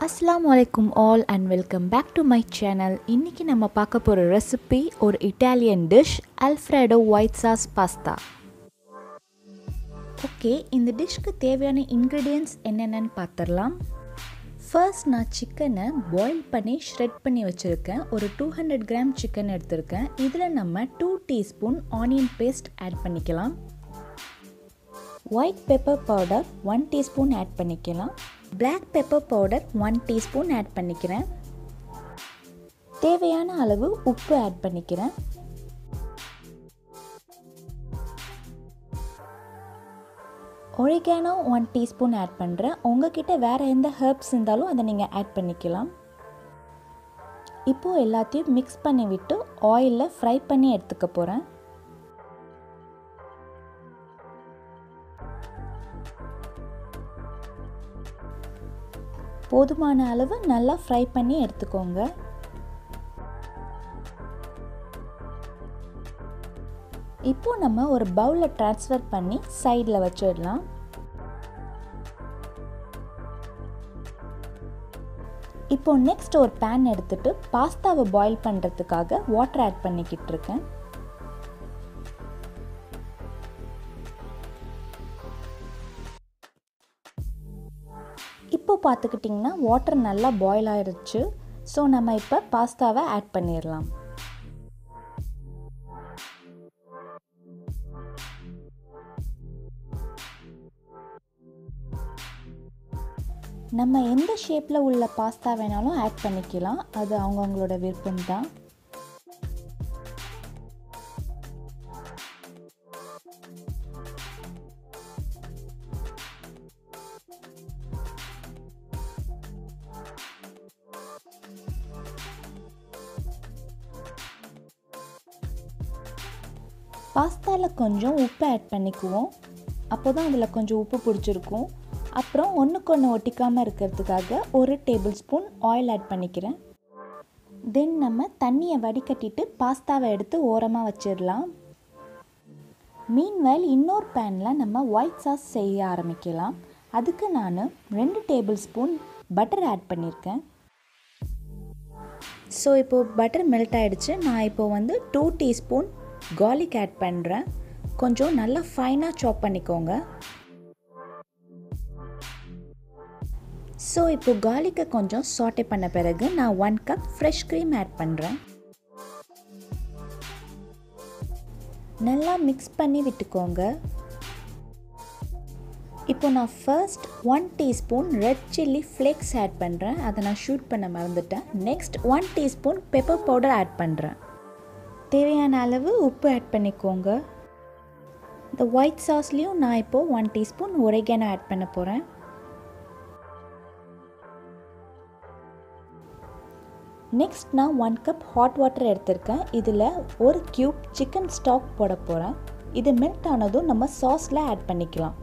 அஸ்லாம் வலைக்கும் all and welcome back to my channel இன்றைக்கி நம்ம பார்க்க போகிற ரெசிபி ஒரு Italian dish alfredo white sauce pasta okay இந்த டிஷ்க்கு தேவையான இன்க்ரீடியன்ட்ஸ் என்னென்னு பார்த்துடலாம் ஃபர்ஸ்ட் நான் சிக்கனை பாயில் பண்ணி ஷ்ரெட் பண்ணி வச்சுருக்கேன் ஒரு டூ ஹண்ட்ரட் கிராம் சிக்கன் எடுத்திருக்கேன் இதில் நம்ம two teaspoon onion paste add பண்ணிக்கலாம் white pepper powder one teaspoon add பண்ணிக்கலாம் black pepper powder one teaspoon add பண்ணிக்கிறேன் தேவையான அளவு உப்பு ஆட் பண்ணிக்கிறேன் ஒரிகானோ ஒன் டீஸ்பூன் ஆட் பண்ணுறேன் உங்ககிட்ட வேறு எந்த ஹர்ப்ஸ் இருந்தாலும் அதை நீங்கள் ஆட் பண்ணிக்கலாம் இப்போது எல்லாத்தையும் மிக்ஸ் பண்ணி விட்டு ஆயிலில் ஃப்ரை பண்ணி எடுத்துக்க போகிறேன் போதுமான அளவு நல்லா ஃப்ரை பண்ணி எடுத்துக்கோங்க இப்போது நம்ம ஒரு பவுலில் ட்ரான்ஸ்ஃபர் பண்ணி சைடில் வச்சிடலாம் இப்போ நெக்ஸ்ட் ஒரு பேன் எடுத்துட்டு பாஸ்தாவை பாயில் பண்ணுறதுக்காக வாட்டர் ஆட் பண்ணிக்கிட்டு இருக்கேன் இப்போ பார்த்துக்கிட்டிங்கன்னா வாட்டர் நல்லா பாயில் ஆயிடுச்சு ஸோ நம்ம இப்போ பாஸ்தாவை ஆட் பண்ணிடலாம் நம்ம எந்த ஷேப்பில் உள்ள பாஸ்தா வேணாலும் ஆட் பண்ணிக்கலாம் அது அவங்கவுங்களோட விருப்பம் தான் பாஸ்தாவில் கொஞ்சம் உப்பு ஆட் பண்ணிக்குவோம் அப்போ தான் அதில் கொஞ்சம் உப்பு பிடிச்சிருக்கும் அப்புறம் ஒன்றுக்கு ஒன்று ஒட்டிக்காமல் இருக்கிறதுக்காக ஒரு டேபிள் ஸ்பூன் ஆயில் ஆட் பண்ணிக்கிறேன் தென் நம்ம தண்ணியை வடிகட்டிட்டு பாஸ்தாவை எடுத்து ஓரமாக வச்சிடலாம் மீன்வைல் இன்னொரு பேனில் நம்ம ஒயிட் சாஸ் செய்ய ஆரம்பிக்கலாம் அதுக்கு நான் ரெண்டு டேபிள் ஸ்பூன் பட்டர் ஆட் பண்ணியிருக்கேன் ஸோ இப்போது பட்டர் மெல்ட் ஆகிடுச்சு நான் இப்போது வந்து டூ டீஸ்பூன் கார்லிக் ஆட் பண்ணுறேன் கொஞ்சம் நல்லா ஃபைனாக சாப் பண்ணிக்கோங்க ஸோ இப்போ கார்லிக்கை கொஞ்சம் சாட்டே பண்ண பிறகு நான் one cup fresh cream add பண்ணுறேன் நல்லா மிக்ஸ் பண்ணி விட்டுக்கோங்க இப்போ நான் first one teaspoon red chilli flakes add பண்ணுறேன் அதை நான் ஷூட் பண்ண மறந்துட்டேன் next one teaspoon pepper powder add பண்ணுறேன் தேவையான அளவு உப்பு ஆட் பண்ணிக்கோங்க இந்த ஒயிட் சாஸ்லேயும் நான் இப்போது ஒன் டீஸ்பூன் ஒரைகானோ ஆட் பண்ண போகிறேன் நெக்ஸ்ட் நான் ஒன் கப் ஹாட் வாட்டர் எடுத்திருக்கேன் இதில் ஒரு க்யூப் சிக்கன் ஸ்டாக் போட போகிறேன் இது மெல்ட் ஆனதும் நம்ம சாஸில் ஆட் பண்ணிக்கலாம்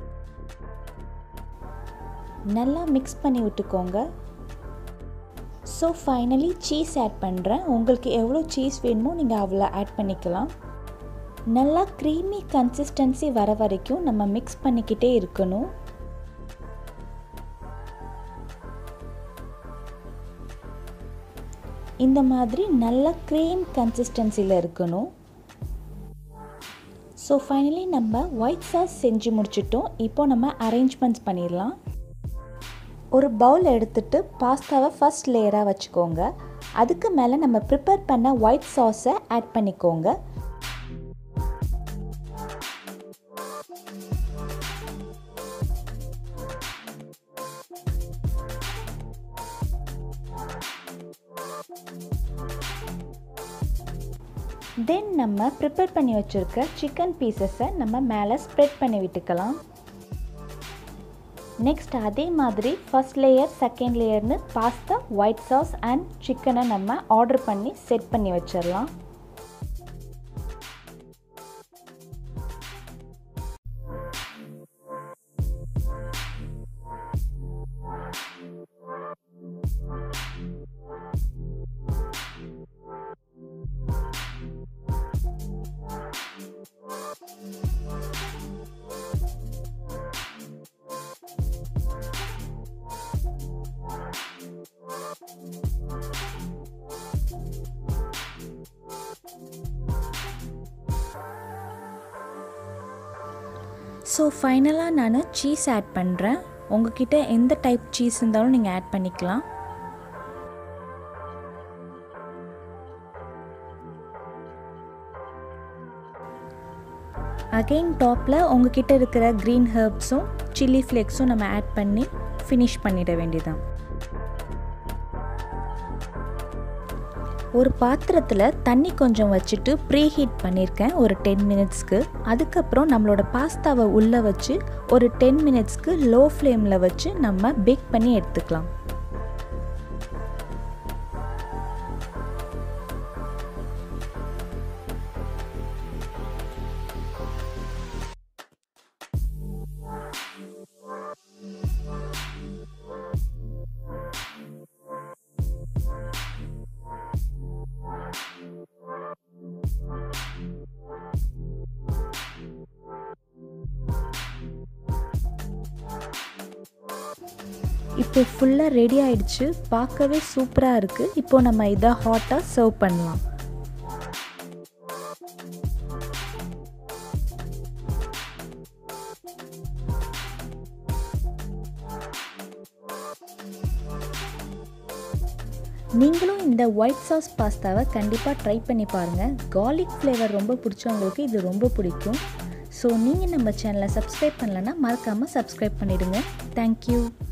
நல்லா மிக்ஸ் பண்ணி விட்டுக்கோங்க ஸோ ஃபைனலி சீஸ் ஆட் பண்ணுறேன் உங்களுக்கு எவ்வளோ சீஸ் வேணுமோ நீங்கள் அவ்வளோ ஆட் பண்ணிக்கலாம் நல்லா க்ரீமி கன்சிஸ்டன்சி வர வரைக்கும் நம்ம மிக்ஸ் பண்ணிக்கிட்டே இருக்கணும் இந்த மாதிரி நல்ல க்ரீம் கன்சிஸ்டன்சியில் இருக்கணும் ஸோ ஃபைனலி நம்ம ஒயிட் சாஸ் செஞ்சு முடிச்சிட்டோம் இப்போ நம்ம அரேஞ்ச்மெண்ட்ஸ் பண்ணிடலாம் ஒரு பவுல் எடுத்துட்டு பாஸ்தாவை ஃபஸ்ட் லேயராக வச்சுக்கோங்க அதுக்கு மேலே நம்ம ப்ரிப்பேர் பண்ண ஒயிட் சாஸை ஆட் பண்ணிக்கோங்க தென் நம்ம ப்ரிப்பேர் பண்ணி வச்சுருக்க சிக்கன் பீசஸை நம்ம மேலே ஸ்ப்ரெட் பண்ணி விட்டுக்கலாம் நெக்ஸ்ட் அதே மாதிரி ஃபஸ்ட் லேயர் செகண்ட் லேயர்னு பாஸ்தா ஒயிட் சாஸ் அண்ட் சிக்கனை நம்ம ஆர்டர் பண்ணி செட் பண்ணி வச்சிடலாம் ஸோ ஃபைனலாக நான் சீஸ் ஆட் பண்ணுறேன் உங்ககிட்ட எந்த டைப் சீஸ் இருந்தாலும் நீங்கள் ஆட் பண்ணிக்கலாம் அகெயின் டாப்பில் உங்ககிட்ட இருக்கிற க்ரீன் ஹர்ப்ஸும் சில்லி ஃப்ளேக்ஸும் நம்ம ஆட் பண்ணி ஃபினிஷ் பண்ணிட வேண்டியதான் ஒரு பாத்திரத்தில் தண்ணி கொஞ்சம் வச்சுட்டு ப்ரீ ஹீட் பண்ணியிருக்கேன் ஒரு டென் மினிட்ஸ்க்கு அதுக்கப்புறம் நம்மளோட பாஸ்தாவை உள்ளே வச்சு ஒரு டென் மினிட்ஸ்க்கு லோ ஃப்ளேமில் வச்சு நம்ம பேக் பண்ணி எடுத்துக்கலாம் இப்போ ஃபுல்லாக ரெடி ஆயிடுச்சு பார்க்கவே சூப்பராக இருக்குது இப்போ நம்ம இதை ஹாட்டாக சர்வ் பண்ணலாம் நீங்களும் இந்த ஒயிட் சாஸ் பாஸ்தாவை கண்டிப்பாக ட்ரை பண்ணி பாருங்கள் கார்லிக் ஃப்ளேவர் ரொம்ப பிடிச்சவங்களுக்கு இது ரொம்ப பிடிக்கும் ஸோ நீங்கள் நம்ம சேனலை சப்ஸ்கிரைப் பண்ணலன்னா மறக்காமல் சப்ஸ்கிரைப் பண்ணிவிடுங்க தேங்க்யூ